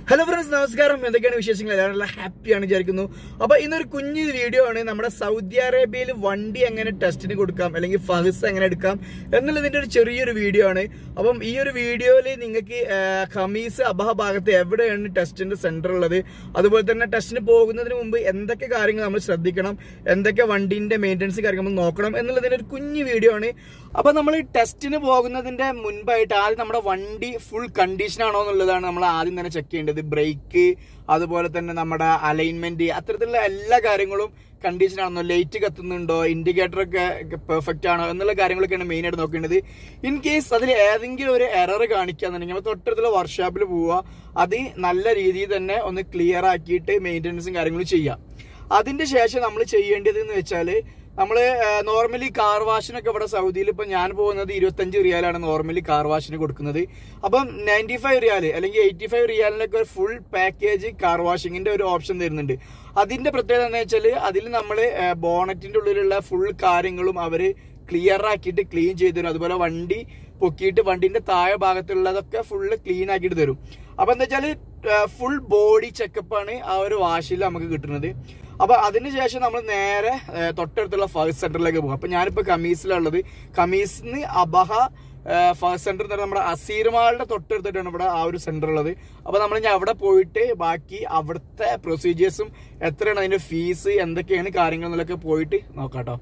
hello friends നമസ്കാരം എന്തൊക്കെയാണ് വിശേഷങ്ങൾ എല്ലാവരും നല്ല ഹാപ്പിയാണ് വിചാരിക്കുന്നു അപ്പൊ ഇന്നൊരു കുഞ്ഞു വീഡിയോ ആണ് നമ്മുടെ സൗദി അറേബ്യയിൽ വണ്ടി എങ്ങനെ ടെസ്റ്റിന് കൊടുക്കാം അല്ലെങ്കിൽ ഫഹസ് എങ്ങനെ എടുക്കാം എന്നുള്ളതിന്റെ ഒരു ചെറിയൊരു വീഡിയോ ആണ് അപ്പം ഈ ഒരു വീഡിയോയിൽ നിങ്ങൾക്ക് ഖമീസ് അബഹ ഭാഗത്ത് എവിടെയാണ് ടെസ്റ്റിന്റെ സെന്റർ ഉള്ളത് അതുപോലെ തന്നെ ടെസ്റ്റിന് പോകുന്നതിന് മുമ്പ് എന്തൊക്കെ കാര്യങ്ങൾ നമ്മൾ ശ്രദ്ധിക്കണം എന്തൊക്കെ വണ്ടിന്റെ മെയിൻ്റനൻസ് കാര്യങ്ങൾ നമ്മൾ നോക്കണം എന്നുള്ളതിന്റെ ഒരു കുഞ്ഞു വീഡിയോ ആണ് അപ്പൊ നമ്മൾ ടെസ്റ്റിന് പോകുന്നതിന്റെ മുൻപായിട്ട് ആദ്യം നമ്മുടെ വണ്ടി ഫുൾ കണ്ടീഷൻ ആണോ എന്നുള്ളതാണ് നമ്മൾ ആദ്യം തന്നെ ചെക്ക് ചെയ്യേണ്ടത് ബ്രേക്ക് അതുപോലെ തന്നെ നമ്മുടെ അലൈൻമെന്റ് അത്തരത്തിലുള്ള എല്ലാ കാര്യങ്ങളും കണ്ടീഷൻ ആണോ ലൈറ്റ് കത്തുന്നുണ്ടോ ഇൻഡിക്കേറ്റർ ഒക്കെ പെർഫെക്റ്റ് ആണോ എന്നുള്ള കാര്യങ്ങളൊക്കെയാണ് മെയിൻ ആയിട്ട് നോക്കേണ്ടത് ഇൻ കേസ് അതിൽ ഏതെങ്കിലും ഒരു എറർ കാണിക്കാന്നുണ്ടെങ്കിൽ നമ്മൾ തൊട്ടടുത്തുള്ള വർക്ക്ഷോപ്പിൽ പോവുക അത് നല്ല രീതിയിൽ തന്നെ ഒന്ന് ക്ലിയർ ആക്കിയിട്ട് മെയിൻ്റനൻസും കാര്യങ്ങളും ചെയ്യാം അതിന്റെ ശേഷം നമ്മൾ ചെയ്യേണ്ടത് എന്ന് വെച്ചാൽ നമ്മൾ നോർമലി കാർ വാഷിനൊക്കെ ഇവിടെ സൗദിയിൽ ഇപ്പൊ ഞാൻ പോകുന്നത് ഇരുപത്തഞ്ച് റിയാലാണ് നോർമലി കാർ വാഷിന് കൊടുക്കുന്നത് അപ്പം നയൻറ്റി ഫൈവ് റിയാല് അല്ലെങ്കിൽ എയ്റ്റി ഫൈവ് റിയാലിനൊക്കെ ഒരു ഫുൾ പാക്കേജ് കാർ വാഷിങ്ങിന്റെ ഒരു ഓപ്ഷൻ തരുന്നുണ്ട് അതിന്റെ പ്രത്യേകത എന്താ വെച്ചാൽ അതിൽ നമ്മൾ ബോണറ്റിന്റെ ഉള്ളിലുള്ള ഫുൾ കാര്യങ്ങളും അവര് ക്ലിയർ ആക്കിയിട്ട് ക്ലീൻ ചെയ്തു തരും അതുപോലെ വണ്ടി പൊക്കിയിട്ട് വണ്ടിന്റെ താഴെ ഭാഗത്തുള്ളതൊക്കെ ഫുള്ള് ക്ലീൻ ആക്കിയിട്ട് തരും അപ്പൊ എന്താ വെച്ചാല് ഫുൾ ബോഡി ചെക്കപ്പാണ് ആ ഒരു വാഷിൽ നമുക്ക് കിട്ടുന്നത് അപ്പൊ അതിനുശേഷം നമ്മൾ നേരെ ഏഹ്, തൊട്ടടുത്തുള്ള ഫസ്റ്റ് സെന്ററിലേക്ക് പോകും അപ്പൊ ഞാനിപ്പോ കമീസിലുള്ളത് കമീസിന്ന് അബഹ ഫസ്റ്റ് സെന്റർ എന്ന് പറഞ്ഞാൽ നമ്മുടെ അസീർമാളുടെ തൊട്ടടുത്തിട്ടാണ് ഇവിടെ ആ ഒരു സെന്റർ ഉള്ളത് അപ്പൊ നമ്മൾ ഇനി അവിടെ പോയിട്ട് ബാക്കി അവിടുത്തെ പ്രൊസീജിയേഴ്സും എത്രയാണ് അതിന്റെ ഫീസ് എന്തൊക്കെയാണ് കാര്യങ്ങൾ എന്നുള്ളതൊക്കെ പോയിട്ട് നോക്കാട്ടോ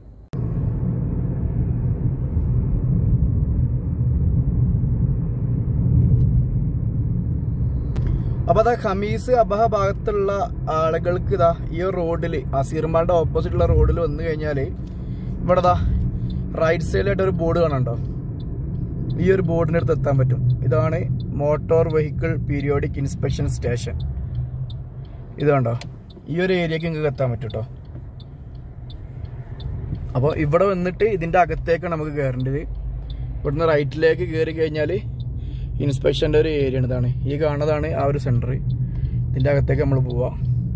അപ്പൊ അതാ ഖമീസ് അബഹ ഭാഗത്തുള്ള ആളുകൾക്ക് ഇതാ ഈ ഒരു റോഡിൽ അസീർമാളുടെ ഓപ്പോസിറ്റുള്ള റോഡിൽ വന്നു കഴിഞ്ഞാല് ഇവിടെ ദാ റൈറ്റ് സൈഡിലായിട്ട് ഒരു ബോർഡ് കാണണ്ടോ ഈ ഒരു ബോർഡിന്റെ അടുത്ത് എത്താൻ പറ്റും ഇതാണ് motor vehicle periodic inspection station ഇത് കണ്ടോ ഈ ഒരു ഏരിയക്ക് നിങ്ങൾക്ക് എത്താൻ പറ്റും കേട്ടോ അപ്പോൾ ഇവിടെ വന്നിട്ട് ഇതിന്റെ അകത്തേക്കാണ് നമുക്ക് കയറേണ്ടത് ഇവിടുന്ന് റൈറ്റിലേക്ക് കയറി കഴിഞ്ഞാൽ ഇൻസ്പെക്ഷൻ്റെ ഒരു ഏരിയ ആണ് ഇതാണ് ഈ കാണുന്നതാണ് ആ ഒരു സെൻറ്റർ ഇതിൻ്റെ അകത്തേക്ക് നമ്മൾ പോവാം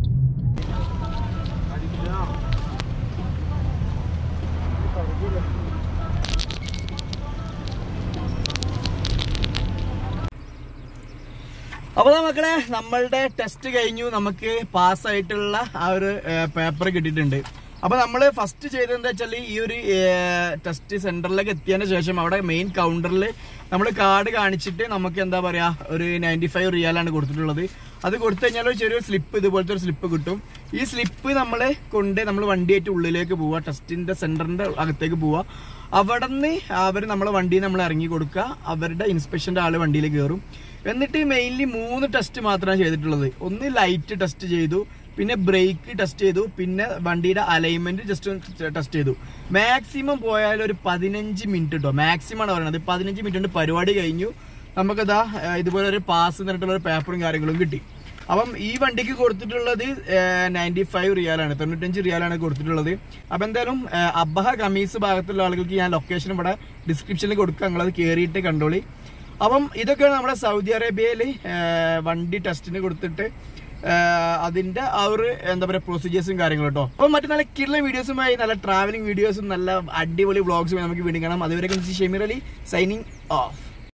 അപ്പോൾ മക്കളെ നമ്മളുടെ ടെസ്റ്റ് കഴിഞ്ഞു നമുക്ക് പാസ്സായിട്ടുള്ള ആ ഒരു പേപ്പർ കിട്ടിയിട്ടുണ്ട് അപ്പൊ നമ്മൾ ഫസ്റ്റ് ചെയ്തത് എന്താ വെച്ചാൽ ഈ ഒരു ടെസ്റ്റ് സെന്ററിലേക്ക് എത്തിയതിന് ശേഷം അവിടെ മെയിൻ കൗണ്ടറിൽ നമ്മൾ കാർഡ് കാണിച്ചിട്ട് നമുക്ക് എന്താ പറയാ ഒരു നയൻറ്റി ഫൈവ് റിയാലാണ് കൊടുത്തിട്ടുള്ളത് അത് കൊടുത്തു കഴിഞ്ഞാൽ ഒരു ചെറിയൊരു സ്ലിപ്പ് ഇതുപോലത്തെ ഒരു സ്ലിപ്പ് കിട്ടും ഈ സ്ലിപ്പ് നമ്മൾ കൊണ്ട് നമ്മൾ വണ്ടിയായിട്ട് ഉള്ളിലേക്ക് പോവുക ടെസ്റ്റിന്റെ സെന്ററിന്റെ അകത്തേക്ക് പോവുക അവിടെ നിന്ന് അവർ നമ്മളെ വണ്ടിയിൽ നമ്മൾ ഇറങ്ങി കൊടുക്കുക അവരുടെ ഇൻസ്പെക്ഷന്റെ ആള് വണ്ടിയിൽ കയറും എന്നിട്ട് മെയിൻലി മൂന്ന് ടെസ്റ്റ് മാത്രമാണ് ചെയ്തിട്ടുള്ളത് ഒന്ന് ലൈറ്റ് ടെസ്റ്റ് ചെയ്തു പിന്നെ ബ്രേക്ക് ടെസ്റ്റ് ചെയ്തു പിന്നെ വണ്ടിയുടെ അലൈൻമെന്റ് ജസ്റ്റ് ടെസ്റ്റ് ചെയ്തു മാക്സിമം പോയാൽ ഒരു പതിനഞ്ച് മിനിറ്റ് കേട്ടോ മാക്സിമം ആണ് പറയുന്നത് പതിനഞ്ച് മിനിറ്റ് കൊണ്ട് പരിപാടി കഴിഞ്ഞു നമുക്കതാ ഏഹ്, ഇതുപോലെ ഒരു പാസ് എന്നിട്ടുള്ള ഒരു പേപ്പറും കാര്യങ്ങളും കിട്ടി അപ്പം ഈ വണ്ടിക്ക് കൊടുത്തിട്ടുള്ളത് നയൻറ്റി ഫൈവ് റിയാലാണ് തൊണ്ണൂറ്റഞ്ച് റിയാലാണ് കൊടുത്തിട്ടുള്ളത് അപ്പം എന്തായാലും ഏഹ്, അബഹ കമീസ് ഭാഗത്തുള്ള ആളുകൾക്ക് ഞാൻ ലൊക്കേഷൻ ഇവിടെ ഡിസ്ക്രിപ്ഷനിൽ കൊടുക്കാം നിങ്ങളത് കയറിയിട്ട് കണ്ടോളി അപ്പം ഇതൊക്കെയാണ് നമ്മുടെ സൗദി അറേബ്യയിൽ വണ്ടി ടെസ്റ്റിന് കൊടുത്തിട്ട് ഏഹ്, അതിന്റെ ആ ഒരു എന്താ പറയുക പ്രൊസീജിയേഴ്സും കാര്യങ്ങളും കേട്ടോ അപ്പം മറ്റു നല്ല കിള്ള വീഡിയോസുമായി നല്ല ട്രാവലിംഗ് വീഡിയോസും നല്ല അടിപൊളി വ്ളോഗ്സുമായി നമുക്ക് വീണ്ടും കാണാം അതുവരെ ഷെമീർ അലി സൈനിങ് ഓഫ്